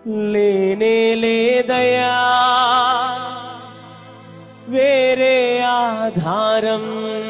లేనే లేదయా వేరే ఆధారం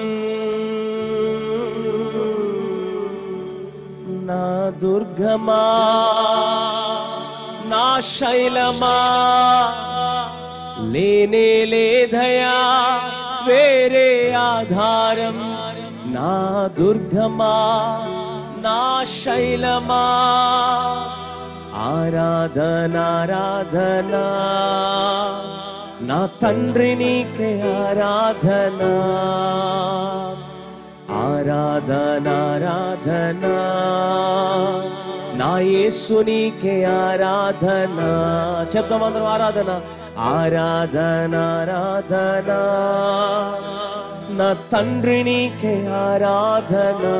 నా దుర్గమా నా శైలమా లేనే లేదయా వేరే ఆధారం నా దుర్గమా నా శైలమా ఆరాధనారాధనా నా తండ్రి నీకే ఆరాధనా ఆరాధనారాధనా నా యేసు నీకే ఆరాధనా చెప్తాం అందరం ఆరాధన ఆరాధనారాధనా నా తండ్రి నీకే ఆరాధనా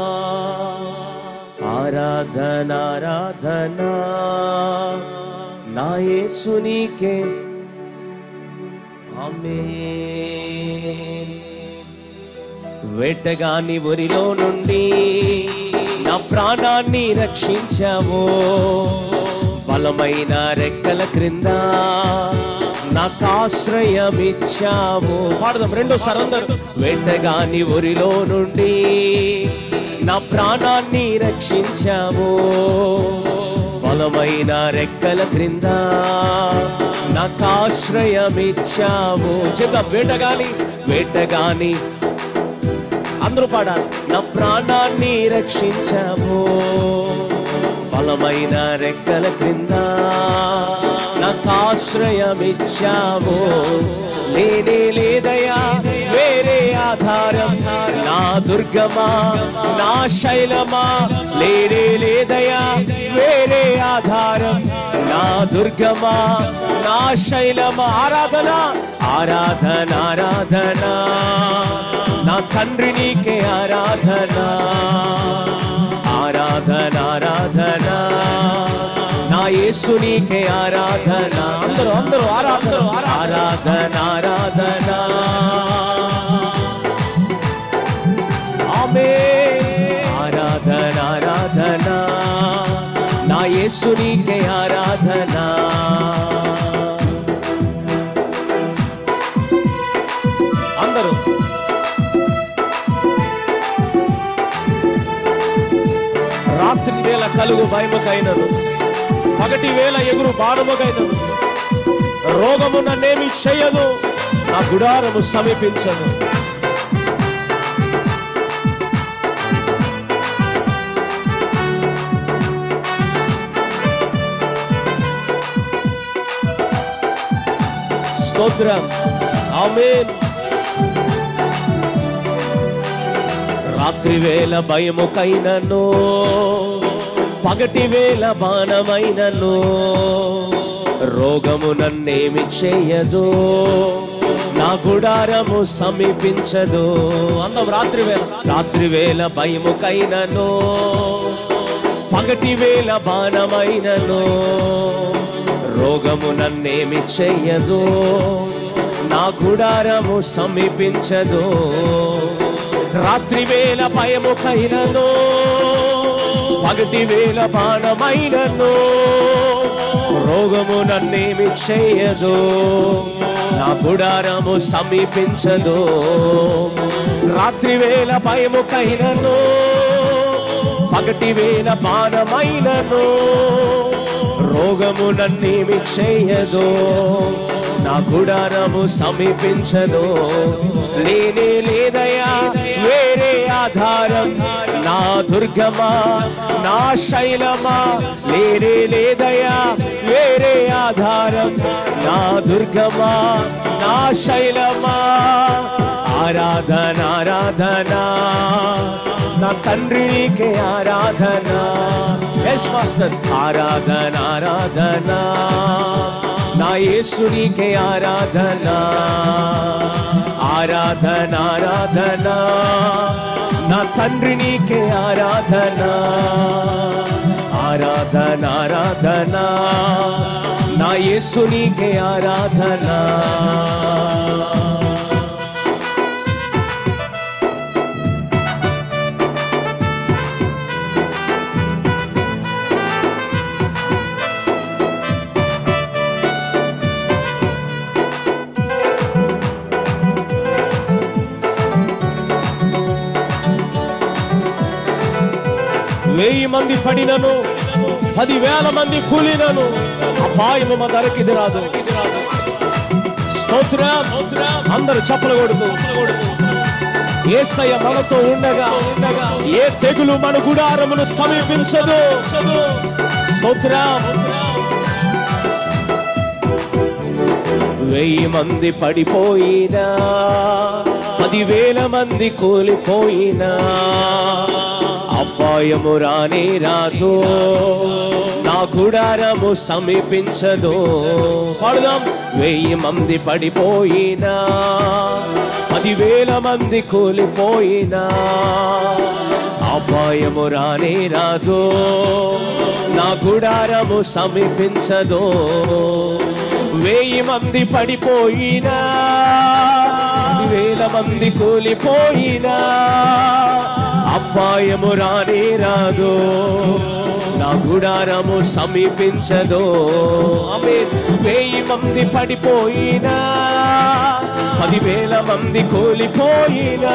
ఆరాధనారాధనా నా యేసు నీకే ఆమేన్ వేటగాని ఊరిలో నుండి నా ప్రాణాన్ని రక్షించావు బలమైన రెక్కల క్రింద నాకు ఆశ్రయమిచ్చావు పాడదాం రెండో సరందరు వేటగాని ఊరిలో నుండి నా ప్రాణాన్ని రక్షించావు బలమైన రెక్కల క్రింద నాకు ఆశ్రయమిచ్చావు చెప్తా వేటగాని వేటగాని అందరూ పాడాలి నా ప్రాణాన్ని రక్షించావు బలమైన రెక్కల క్రింద నాకు ఆశ్రయమిచ్చావు లేనే లేదయా వేరే ఆధారం నా దుర్గమా నా శైలమా లేనే లేదయా వేరే ఆధారం నా దుర్గమా నా శైలమా ఆరాధన ఆరాధన ఆరాధన నా తండ్రి నీకే ఆరాధన ఆరాధన ఆరాధన నా యేసు నీకే ఆరాధన అందరూ అందరూ ఆరాధన ఆరాధన ఆరాధన ఆమె ఆరాధన ఆరాధన నా యేసు నీకే ఆరాధన అందరూ రాత్రి వేళ కలుగు భయముకైనను పగటి వేళ ఎగురు బాణముకైనను రోగము నన్నేమి చేయదు నా గుడారము సమీపించను స్తోత్రం ఆమేన్ రాత్రి వేళ భయముకైనను పగటి వేళ బాణమైనను రోగము నన్నేమి చేయదు నా గుడారము సమీపించదు అందం రాత్రి వేళ రాత్రి వేళ భయముకైనను పగటి వేళ బాణమైనను రోగము నన్నేమి చెయ్యదు నా గుడారము సమీపించదు రాత్రి వేళ భయముకైనను పగటి వేళ బాణమైనను రోగము నన్నేమి చేయదు నా గుడారము సమీపించదు రాత్రి వేళ భయముకైనను పగటి వేళ బాణమైనను రోగము నన్నేమి చేయదు నా గుడారము సమీపించదు లేనే లేదయా వేరే ఆధారం నా దుర్గమా నా శైలమా లేనే లేదయా వేరే ఆధారం నా దుర్గమా నా శైలమా ఆరాధన ఆరాధన నా తండ్రి నీకే ఆరాధన ఎస్ మాస్టర్ ఆరాధన ఆరాధన నా యేసు నీకే ఆరాధన ఆరాధన ఆరాధన నా తండ్రి నీకే ఆరాధన ఆరాధన ఆరాధన నా యేసు నీకే ఆరాధన వెయ్యి మంది పడినను పదివేల మంది కూలినను అపాయము మా ధరకిది రాదు స్తోత్రం అందరూ చప్పలు కొడుతూ ఏసయ్య మనతో ఉండగా ఏ తెగులు మన గుడారమును సమీపించదు స్తోత్రం వెయ్యి మంది పడిపోయినా పదివేల మంది కూలిపోయినా అపాయము రానే రాదు నా గుడారము సమీపించదు పాడుదాం వెయ్యి మంది పడిపోయినా పదివేల మంది కూలిపోయినా అపాయము రానే రాదు నా గుడారము సమీపించదు వెయ్యి మంది పడిపోయినా వేల మంది కూలిపోయినా అపాయము రానే రాదు నా గుడారము సమీపించదు ఆమేన్. వెయ్యి మంది పడిపోయినా పదివేల మంది కూలిపోయినా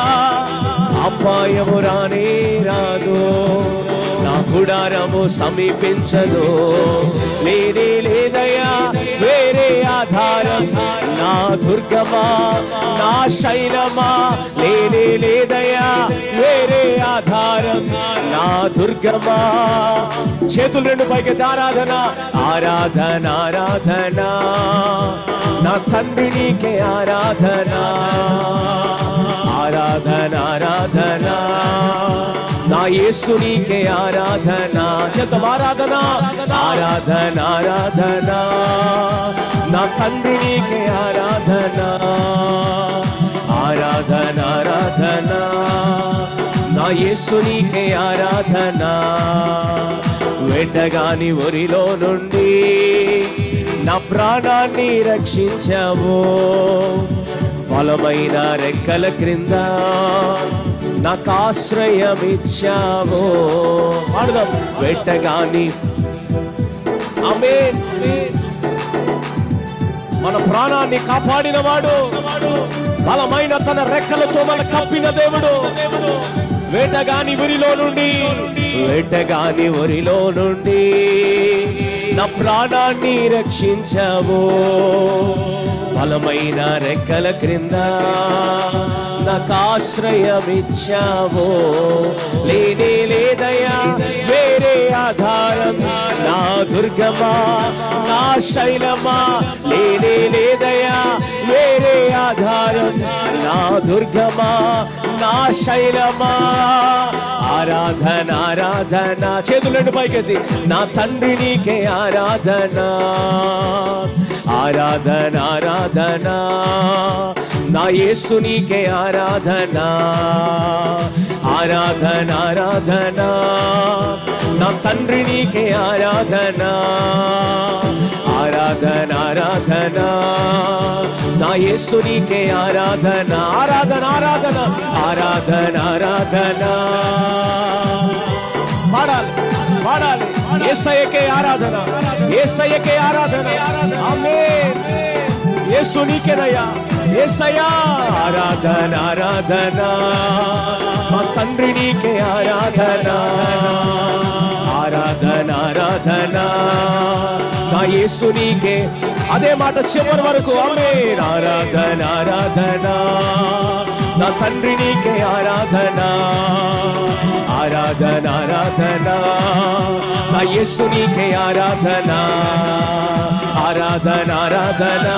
అపాయము రానే రాదు నా గుడారము సమీపించదు లేనే లేదయా వేరే ఆధారం నా దుర్గమా నా శైలమా లేనే లేదయా వేరే ఆధారం నా దుర్గమా చేతులు రెండు పైకి ఆరాధన ఆరాధన ఆరాధన నా తండ్రి నీకే ఆరాధన ఆరాధన ఆరాధన నా యేసు నీకే ఆరాధన చెత్తం ఆరాధన ఆరాధన ఆరాధన నా తండ్రి నీకే ఆరాధన ఆరాధన ఆరాధన నా యేసు నీకే ఆరాధన వెంటగాని ఒరిలో నుండి నా ప్రాణాన్ని రక్షించావు బలమైన రెక్కల క్రింద నాకు ఆశ్రయం ఇచ్చావు పాడదాం వెంటగాని ఆమేన్ మన ప్రాణాన్ని కాపాడిన వాడు బలమైన తన రెక్కలతో మన కప్పిన దేవుడు వేటగాని ఉరిలో నుండి వేటగాని ఉరిలో నుండి నా ప్రాణాన్ని రక్షించావు బలమైన రెక్కల క్రింద నాకు ఆశ్రయమిచ్చావు లేనే లేదయా వేరే ఆధారం నా దుర్గమా నా శైలమా లేనే లేదయా వేరే ఆధారం నా దుర్గమా నా శైలమా ఆరాధన ఆరాధన చేతులను పైకెత్తి నా తండ్రి నీకే ఆరాధన ఆరాధన ఆరాధన నా యేసు నీకే ఆరాధన ఆరాధన ఆరాధన నా తండ్రి నీకే ఆరాధన ఆరాధన ఆరాధన నా యేసు నీకే ఆరాధన ఆరాధన ఆరాధన ఆరాధన ఆరాధన పాడాలి పాడాలి ఏసయ్యకే ఆరాధన ఏసయ్యకే ఆరాధన ఆమేన్ యేసు నీకేనయ్యా ఏసయ్యా ఆరాధన ఆరాధన మా తండ్రి నీకే ఆరాధన ఆరాధన ఆరాధన నా యేసు నీకే అదే మాట చివరి వరకు ఆమేన్ ఆరాధన ఆరాధన నా తండ్రి నీకే ఆరాధన ఆరాధన ఆరాధన నా యేసు నీకే ఆరాధన ఆరాధన ఆరాధన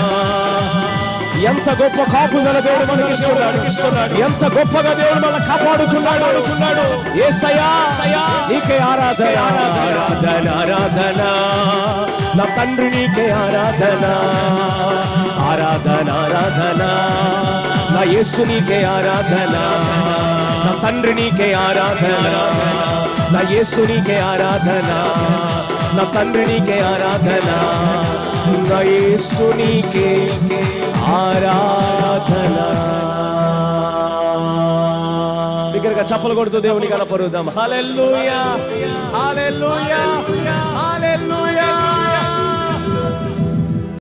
ఎంత గొప్ప కాపుదల దేవుడు మనకి ఇస్తున్నాడు ఇస్తున్నాడు ఎంత గొప్పగా దేవుడు మన కాపాడుతున్నాడు అడుగుతున్నాడు ఏసయ్యా నీకే ఆరాధన ఆరాధన ఆరాధన నా తండ్రి నీకే ఆరాధన ఆరాధన ఆరాధన నా యేసు నీకే ఆరాధన నా తండ్రి నీకే ఆరాధన నా యేసు నీకే ఆరాధన నా తండ్రి నీకే ఆరాధన నా యేసు నీకే ఆరాధన దగ్గరగా చప్పలు కొడుతూ దేవుని కనపరుద్దాం హల్లెలూయా హల్లెలూయా